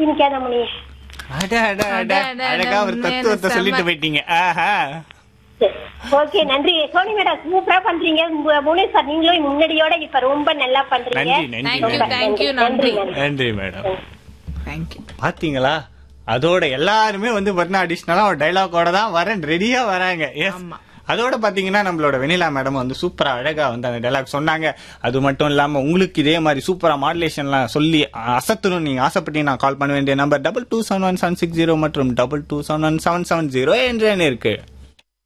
நிக்காத மணி அட அட அட அட, அட, அழகா ஒரு உண்மையான தத்துவத்தை செம. சொல்லிட்டு போயிட்டீங்க ஆஹா ஓகே நன்றி சோனி மேடம் சூப்பரா பண்றீங்க உங்க புவனேஷ் சார் நீங்களும் முன்னாடியோட இப்ப ரொம்ப நல்லா பண்றீங்க நன்றி நன்றி Thank you, madam thank you, நன்றி. நன்றி மேடம் தேங்க்யூ பாத்தீங்களா அதோட எல்லாருமே வந்து பார்த்தீங்கன்னா அடிஷ்னலா ஒரு டைலாக்கோட தான் வரேன் ரெடியா வராங்க எஸ் ஆமா. அதோட பாத்தீங்கன்னா நம்மளோட வெனிலா மேடம் வந்து சூப்பரா அழகா வந்து அந்த டைலாக் சொன்னாங்க அது மட்டும் இல்லாம உங்களுக்கு இதே மாதிரி சூப்பரா மாடுலேஷன்லாம் சொல்லி அசத்தணும் நீங்க ஆசைப்பட்டீங்கன்னா கால் பண்ண வேண்டிய number double two seven one seven six zero மற்றும் double two seven one seven seven zero என்ற எண் இருக்கு